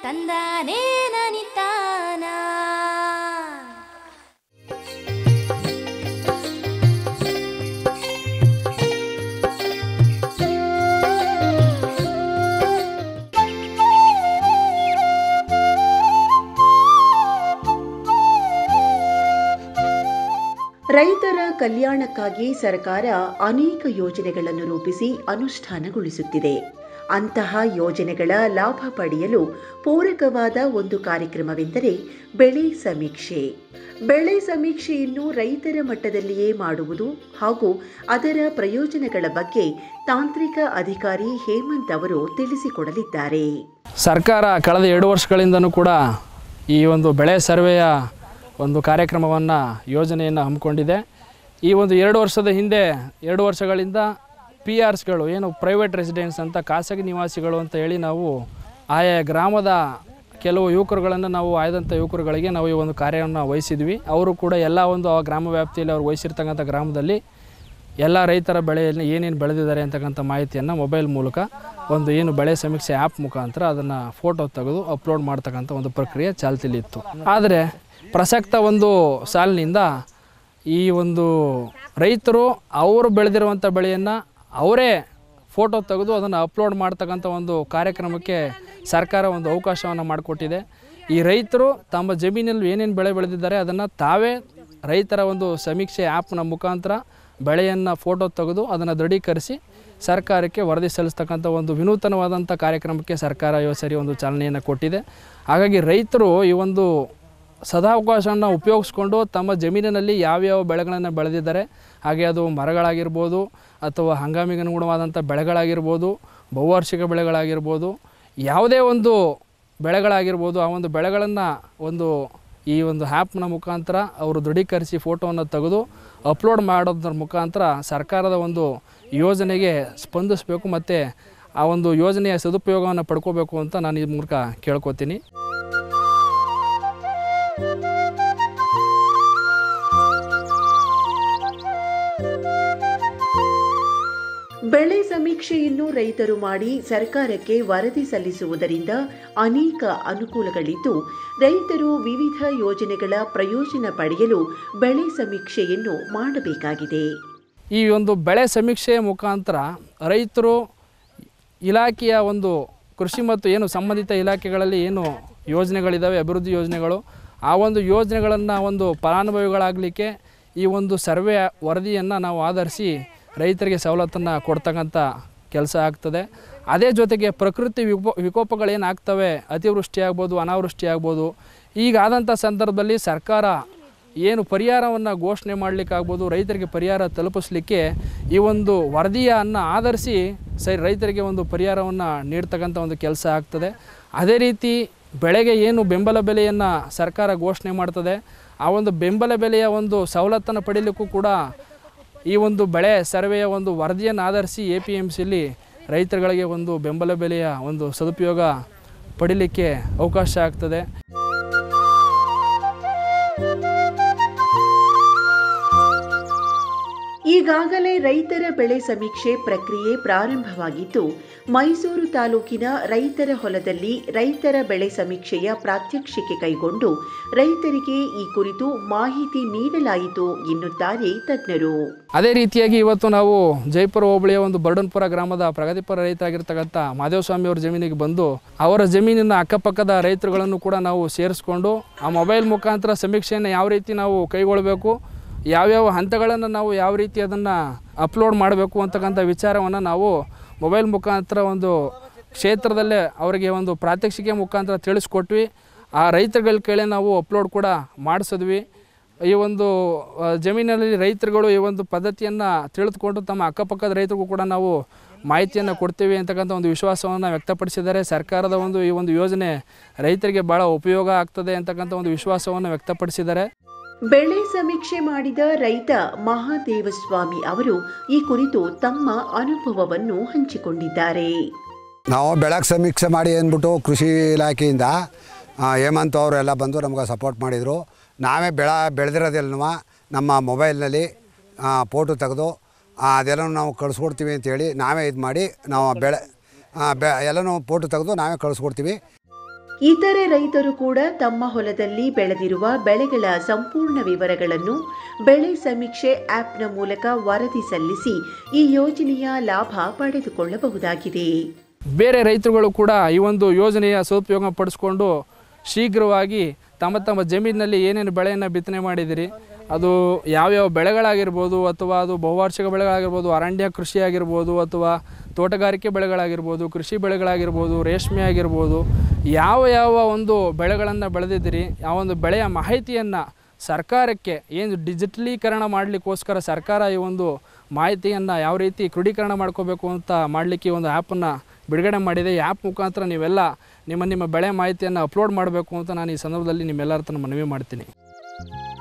ತಂದಾನೇ ನನಿತಾನ ರೈತರ ಕಲ್ಯಾಣಕ್ಕಾಗಿ ಸರ್ಕಾರ ಅನೇಕ ಯೋಜನೆಗಳನ್ನು ರೂಪಿಸಿ ಅನುಷ್ಠಾನಗೊಳಿಸುತ್ತಿದೆ ಅಂತಹ ಯೋಜನೆಗಳ ಲಾಭ ಪಡೆಯಲು ಪೂರಕವಾದ ಒಂದು ಕಾರ್ಯಕ್ರಮವೆಂದರೆ ಬೆಳೆ ಸಮೀಕ್ಷೆ ಬೆಳೆ ಸಮೀಕ್ಷೆಯನ್ನು ರೈತರ ಮಟ್ಟದಲ್ಲಿಯೇ ಮಾಡುವುದು ಹಾಗೂ ಅದರ ಪ್ರಯೋಜನಗಳ ಬಗ್ಗೆ ತಾಂತ್ರಿಕ ಅಧಿಕಾರಿ ಹೇಮಂತ್ ಅವರು ತಿಳಿಸಿಕೊಡಲಿದ್ದಾರೆ ಸರ್ಕಾರ ಕಳೆದ ಎರಡು ವರ್ಷಗಳಿಂದನೂ ಕೂಡ ಈ ಒಂದು ಬೆಳೆ ಸರ್ವೆಯ ಒಂದು ಕಾರ್ಯಕ್ರಮವನ್ನು ಯೋಜನೆಯನ್ನು ಹಮ್ಮಿಕೊಂಡಿದೆ ಈ ಒಂದು ಎರಡು ವರ್ಷದ ಹಿಂದೆ ಎರಡು ವರ್ಷಗಳಿಂದ ಪಿ ಆರ್ಸ್ಗಳು ಏನು ಪ್ರೈವೇಟ್ ರೆಸಿಡೆನ್ಸ್ ಅಂತ ಖಾಸಗಿ ನಿವಾಸಿಗಳು ಅಂತ ಹೇಳಿ ನಾವು ಆಯಾ ಗ್ರಾಮದ ಕೆಲವು ಯುವಕರುಗಳನ್ನು ನಾವು ಆಯ್ದಂಥ ಯುವಕರುಗಳಿಗೆ ನಾವು ಈ ಒಂದು ಕಾರ್ಯವನ್ನು ವಹಿಸಿದ್ವಿ ಅವರು ಕೂಡ ಎಲ್ಲ ಒಂದು ಆ ಗ್ರಾಮ ವ್ಯಾಪ್ತಿಯಲ್ಲಿ ಅವ್ರು ವಹಿಸಿರ್ತಕ್ಕಂಥ ಗ್ರಾಮದಲ್ಲಿ ಎಲ್ಲ ರೈತರ ಬೆಳೆಯಲ್ಲಿ ಏನೇನು ಬೆಳೆದಿದ್ದಾರೆ ಅಂತಕ್ಕಂಥ ಮಾಹಿತಿಯನ್ನು ಮೊಬೈಲ್ ಮೂಲಕ ಒಂದು ಏನು ಬೆಳೆ ಸಮೀಕ್ಷೆ ಆ್ಯಪ್ ಮುಖಾಂತರ ಅದನ್ನು ಫೋಟೋ ತೆಗೆದು ಅಪ್ಲೋಡ್ ಮಾಡ್ತಕ್ಕಂಥ ಒಂದು ಪ್ರಕ್ರಿಯೆ ಚಾಲ್ತಿಲಿತ್ತು ಆದರೆ ಪ್ರಸಕ್ತ ಒಂದು ಸಾಲಿನಿಂದ ಈ ಒಂದು ರೈತರು ಅವರು ಬೆಳೆದಿರುವಂಥ ಬೆಳೆಯನ್ನು ಅವರೇ ಫೋಟೋ ತೆಗೆದು ಅದನ್ನು ಅಪ್ಲೋಡ್ ಮಾಡ್ತಕ್ಕಂಥ ಒಂದು ಕಾರ್ಯಕ್ರಮಕ್ಕೆ ಸರ್ಕಾರ ಒಂದು ಅವಕಾಶವನ್ನು ಮಾಡಿಕೊಟ್ಟಿದೆ ಈ ರೈತರು ತಮ್ಮ ಜಮೀನಲ್ಲಿ ಏನೇನು ಬೆಳೆ ಬೆಳೆದಿದ್ದಾರೆ ಅದನ್ನು ತಾವೇ ರೈತರ ಒಂದು ಸಮೀಕ್ಷೆ ಆ್ಯಪ್ನ ಮುಖಾಂತರ ಬೆಳೆಯನ್ನು ಫೋಟೋ ತೆಗೆದು ಅದನ್ನು ದೃಢೀಕರಿಸಿ ಸರ್ಕಾರಕ್ಕೆ ವರದಿ ಸಲ್ಲಿಸ್ತಕ್ಕಂಥ ಒಂದು ವಿನೂತನವಾದಂಥ ಕಾರ್ಯಕ್ರಮಕ್ಕೆ ಸರ್ಕಾರ ಈ ಸರಿ ಒಂದು ಚಾಲನೆಯನ್ನು ಕೊಟ್ಟಿದೆ ಹಾಗಾಗಿ ರೈತರು ಈ ಒಂದು ಸದಾವಕಾಶವನ್ನು ಉಪಯೋಗಿಸ್ಕೊಂಡು ತಮ್ಮ ಜಮೀನಿನಲ್ಲಿ ಯಾವ್ಯಾವ ಬೆಳೆಗಳನ್ನು ಬೆಳೆದಿದ್ದಾರೆ ಹಾಗೆ ಅದು ಮರಗಳಾಗಿರ್ಬೋದು ಅಥವಾ ಹಂಗಾಮಿಗೆ ಅನುಗುಣವಾದಂಥ ಬೆಳೆಗಳಾಗಿರ್ಬೋದು ಬಹುವಾರ್ಷಿಕ ಬೆಳೆಗಳಾಗಿರ್ಬೋದು ಯಾವುದೇ ಒಂದು ಬೆಳೆಗಳಾಗಿರ್ಬೋದು ಆ ಒಂದು ಬೆಳೆಗಳನ್ನು ಒಂದು ಈ ಒಂದು ಆ್ಯಪ್ನ ಮುಖಾಂತರ ಅವರು ದೃಢೀಕರಿಸಿ ಫೋಟೋವನ್ನು ತೆಗೆದು ಅಪ್ಲೋಡ್ ಮಾಡೋದ್ರ ಮುಖಾಂತರ ಸರ್ಕಾರದ ಒಂದು ಯೋಜನೆಗೆ ಸ್ಪಂದಿಸಬೇಕು ಮತ್ತು ಆ ಒಂದು ಯೋಜನೆಯ ಸದುಪಯೋಗವನ್ನು ಪಡ್ಕೋಬೇಕು ಅಂತ ನಾನು ಈ ಮೂಲಕ ಕೇಳ್ಕೊತೀನಿ ಬೆಳೆ ಸಮೀಕ್ಷೆಯನ್ನು ರೈತರು ಮಾಡಿ ಸರ್ಕಾರಕ್ಕೆ ವರದಿ ಸಲ್ಲಿಸುವುದರಿಂದ ಅನೇಕ ಅನುಕೂಲಗಳಿದ್ದು ರೈತರು ವಿವಿಧ ಯೋಜನೆಗಳ ಪ್ರಯೋಜನ ಪಡೆಯಲು ಬೆಳೆ ಸಮೀಕ್ಷೆಯನ್ನು ಮಾಡಬೇಕಾಗಿದೆ ಈ ಒಂದು ಬೆಳೆ ಸಮೀಕ್ಷೆಯ ಮುಖಾಂತರ ರೈತರು ಇಲಾಖೆಯ ಒಂದು ಕೃಷಿ ಮತ್ತು ಏನು ಸಂಬಂಧಿತ ಇಲಾಖೆಗಳಲ್ಲಿ ಏನು ಯೋಜನೆಗಳಿದ್ದಾವೆ ಅಭಿವೃದ್ಧಿ ಯೋಜನೆಗಳು ಆ ಒಂದು ಯೋಜನೆಗಳನ್ನು ಒಂದು ಫಲಾನುಭವಿಗಳಾಗಲಿಕ್ಕೆ ಈ ಒಂದು ಸರ್ವೆ ವರದಿಯನ್ನು ನಾವು ಆಧರಿಸಿ ರೈತರಿಗೆ ಸವಲತ್ತನ್ನು ಕೊಡ್ತಕ್ಕಂಥ ಕೆಲಸ ಆಗ್ತದೆ ಅದೇ ಜೊತೆಗೆ ಪ್ರಕೃತಿ ವಿಕೋ ವಿಕೋಪಗಳೇನಾಗ್ತವೆ ಅತಿವೃಷ್ಟಿ ಆಗ್ಬೋದು ಅನಾವೃಷ್ಟಿ ಆಗ್ಬೋದು ಈಗಾದಂಥ ಸಂದರ್ಭದಲ್ಲಿ ಸರ್ಕಾರ ಏನು ಪರಿಹಾರವನ್ನು ಘೋಷಣೆ ಮಾಡಲಿಕ್ಕಾಗ್ಬೋದು ರೈತರಿಗೆ ಪರಿಹಾರ ತಲುಪಿಸ್ಲಿಕ್ಕೆ ಈ ಒಂದು ವರದಿಯನ್ನು ಆಧರಿಸಿ ಸರಿ ರೈತರಿಗೆ ಒಂದು ಪರಿಹಾರವನ್ನು ನೀಡ್ತಕ್ಕಂಥ ಒಂದು ಕೆಲಸ ಆಗ್ತದೆ ಅದೇ ರೀತಿ ಬೆಳೆಗೆ ಏನು ಬೆಂಬಲ ಬೆಲೆಯನ್ನು ಸರ್ಕಾರ ಘೋಷಣೆ ಮಾಡ್ತದೆ ಆ ಒಂದು ಬೆಂಬಲ ಬೆಲೆಯ ಒಂದು ಸವಲತ್ತನ್ನು ಪಡೀಲಿಕ್ಕೂ ಕೂಡ ಈ ಒಂದು ಬೆಳೆ ಸರ್ವೆಯ ಒಂದು ವರದಿಯನ್ನು ಆಧರಿಸಿ ಎ ಪಿ ಎಮ್ ಸಿಲಿ ರೈತರುಗಳಿಗೆ ಒಂದು ಬೆಂಬಲ ಬೆಲೆಯ ಒಂದು ಸದುಪಯೋಗ ಪಡೀಲಿಕ್ಕೆ ಅವಕಾಶ ಆಗ್ತದೆ ಈಗಾಗಲೇ ರೈತರ ಬೆಳೆ ಸಮೀಕ್ಷೆ ಪ್ರಕ್ರಿಯೆ ಪ್ರಾರಂಭವಾಗಿದ್ದು ಮೈಸೂರು ತಾಲೂಕಿನ ರೈತರ ಹೊಲದಲ್ಲಿ ರೈತರ ಬೆಳೆ ಸಮೀಕ್ಷೆಯ ಪ್ರಾತ್ಯಕ್ಷಿಕೆ ಕೈಗೊಂಡು ರೈತರಿಗೆ ಈ ಕುರಿತು ಮಾಹಿತಿ ನೀಡಲಾಯಿತು ಎನ್ನುತ್ತಾರೆ ತಜ್ಞರು ಅದೇ ರೀತಿಯಾಗಿ ಇವತ್ತು ನಾವು ಜೈಪುರ ಹೋಬಳಿಯ ಒಂದು ಬರ್ಡನ್ಪುರ ಗ್ರಾಮದ ಪ್ರಗತಿಪರ ರೈತ ಆಗಿರ್ತಕ್ಕಂಥ ಮಾದೇವಸ್ವಾಮಿ ಅವರ ಜಮೀನಿಗೆ ಬಂದು ಅವರ ಜಮೀನಿನ ಅಕ್ಕಪಕ್ಕದ ರೈತರುಗಳನ್ನು ಕೂಡ ನಾವು ಸೇರಿಸ್ಕೊಂಡು ಆ ಮೊಬೈಲ್ ಮುಖಾಂತರ ಸಮೀಕ್ಷೆಯನ್ನು ಯಾವ ರೀತಿ ನಾವು ಕೈಗೊಳ್ಳಬೇಕು ಯಾವ್ಯಾವ ಹಂತಗಳನ್ನು ನಾವು ಯಾವ ರೀತಿ ಅದನ್ನು ಅಪ್ಲೋಡ್ ಮಾಡಬೇಕು ಅಂತಕ್ಕಂಥ ವಿಚಾರವನ್ನು ನಾವು ಮೊಬೈಲ್ ಮುಖಾಂತರ ಒಂದು ಕ್ಷೇತ್ರದಲ್ಲೇ ಅವರಿಗೆ ಒಂದು ಪ್ರಾತ್ಯಕ್ಷಿಕೆ ಮುಖಾಂತರ ತಿಳಿಸ್ಕೊಟ್ವಿ ಆ ರೈತರುಗಳ ಕೇಳಿ ನಾವು ಅಪ್ಲೋಡ್ ಕೂಡ ಮಾಡಿಸಿದ್ವಿ ಈ ಒಂದು ಆ, ಜಮೀನಲ್ಲಿ ರೈತರುಗಳು ಈ ಒಂದು ಪದ್ಧತಿಯನ್ನು ತಿಳಿದುಕೊಂಡು ತಮ್ಮ ಅಕ್ಕಪಕ್ಕದ ರೈತರಿಗೂ ಕೂಡ ನಾವು ಮಾಹಿತಿಯನ್ನು ಕೊಡ್ತೀವಿ ಅಂತಕ್ಕಂಥ ಒಂದು ವಿಶ್ವಾಸವನ್ನು ವ್ಯಕ್ತಪಡಿಸಿದ್ದಾರೆ ಸರ್ಕಾರದ ಒಂದು ಈ ಒಂದು ಯೋಜನೆ ರೈತರಿಗೆ ಭಾಳ ಉಪಯೋಗ ಆಗ್ತದೆ ಅಂತಕ್ಕಂಥ ಒಂದು ವಿಶ್ವಾಸವನ್ನು ವ್ಯಕ್ತಪಡಿಸಿದ್ದಾರೆ ಬೆಳೆ ಸಮೀಕ್ಷೆ ಮಾಡಿದ ರೈತ ಮಹಾದೇವಸ್ವಾಮಿ ಅವರು ಈ ಕುರಿತು ತಮ್ಮ ಅನುಭವವನ್ನು ಹಂಚಿಕೊಂಡಿದ್ದಾರೆ ನಾವು ಬೆಳಗ್ಗೆ ಸಮೀಕ್ಷೆ ಮಾಡಿ ಅಂದ್ಬಿಟ್ಟು ಕೃಷಿ ಇಲಾಖೆಯಿಂದ ಆ, ಹೇಮಂತ್ ಅವರೆಲ್ಲ ಬಂದು ನಮ್ಗೆ ಸಪೋರ್ಟ್ ಮಾಡಿದರು ನಾವೇ ಬೆಳ ಬೆಳೆದಿರೋದೆಲ್ಲನೂ ನಮ್ಮ ಮೊಬೈಲ್ನಲ್ಲಿ ಫೋಟೋ ತೆಗೆದು ಅದೆಲ್ಲನೂ ನಾವು ಕಳಿಸ್ಕೊಡ್ತೀವಿ ಅಂತೇಳಿ ನಾವೇ ಇದು ಮಾಡಿ ನಾವು ಬೆಳೆ ಆ, ಬೆ ಎಲ್ಲನೂ ಫೋಟೋ ತೆಗೆದು ನಾವೇ ಕಳಿಸ್ಕೊಡ್ತೀವಿ ಇತರೆ ರೈತರು ಕೂಡ ತಮ್ಮ ಹೊಲದಲ್ಲಿ ಬೆಳೆದಿರುವ ಬೆಳೆಗಳ ಸಂಪೂರ್ಣ ವಿವರಗಳನ್ನು ಬೆಳೆ ಸಮೀಕ್ಷೆ ಆಪ್ನ ಮೂಲಕ ವರದಿ ಸಲ್ಲಿಸಿ ಈ ಯೋಜನೆಯ ಲಾಭ ಪಡೆದುಕೊಳ್ಳಬಹುದಾಗಿದೆ ಬೇರೆ ರೈತರುಗಳು ಕೂಡ ಈ ಒಂದು ಯೋಜನೆಯ ಸದುಪಯೋಗ ಪಡಿಸ್ಕೊಂಡು ಶೀಘ್ರವಾಗಿ ತಮ್ಮ ತಮ್ಮ ಜಮೀನಿನಲ್ಲಿ ಏನೇನು ಬೆಳೆಯನ್ನು ಬಿತ್ತನೆ ಮಾಡಿದಿರಿ ಅದು ಯಾವ್ಯಾವ ಬೆಳೆಗಳಾಗಿರ್ಬೋದು ಅಥವಾ ಅದು ಬಹುವಾರ್ಷಿಕ ಬೆಳೆಗಳಾಗಿರ್ಬೋದು ಅರಣ್ಯ ಕೃಷಿ ಆಗಿರ್ಬೋದು ಅಥವಾ ತೋಟಗಾರಿಕೆ ಬೆಳೆಗಳಾಗಿರ್ಬೋದು ಕೃಷಿ ಬೆಳೆಗಳಾಗಿರ್ಬೋದು ರೇಷ್ಮೆ ಆಗಿರ್ಬೋದು ಯಾವ ಯಾವ ಒಂದು ಬೆಳೆಗಳನ್ನು ಬೆಳೆದಿದ್ದೀರಿ ಆ ಒಂದು ಬೆಳೆಯ ಮಾಹಿತಿಯನ್ನು ಸರ್ಕಾರಕ್ಕೆ ಏನು ಡಿಜಿಟಲೀಕರಣ ಮಾಡಲಿಕ್ಕೋಸ್ಕರ ಸರ್ಕಾರ ಈ ಒಂದು ಮಾಹಿತಿಯನ್ನು ಯಾವ ರೀತಿ ಕ್ರೋಢೀಕರಣ ಮಾಡ್ಕೋಬೇಕು ಅಂತ ಮಾಡಲಿಕ್ಕೆ ಈ ಒಂದು ಆ್ಯಪನ್ನು ಬಿಡುಗಡೆ ಮಾಡಿದೆ ಈ ಆ್ಯಪ್ ಮುಖಾಂತರ ನೀವೆಲ್ಲ ನಿಮ್ಮ ನಿಮ್ಮ ಬೆಳೆ ಮಾಹಿತಿಯನ್ನು ಅಪ್ಲೋಡ್ ಮಾಡಬೇಕು ಅಂತ ನಾನು ಈ ಸಂದರ್ಭದಲ್ಲಿ ನಿಮ್ಮೆಲ್ಲರ ಹತ್ರ ಮನವಿ ಮಾಡ್ತೀನಿ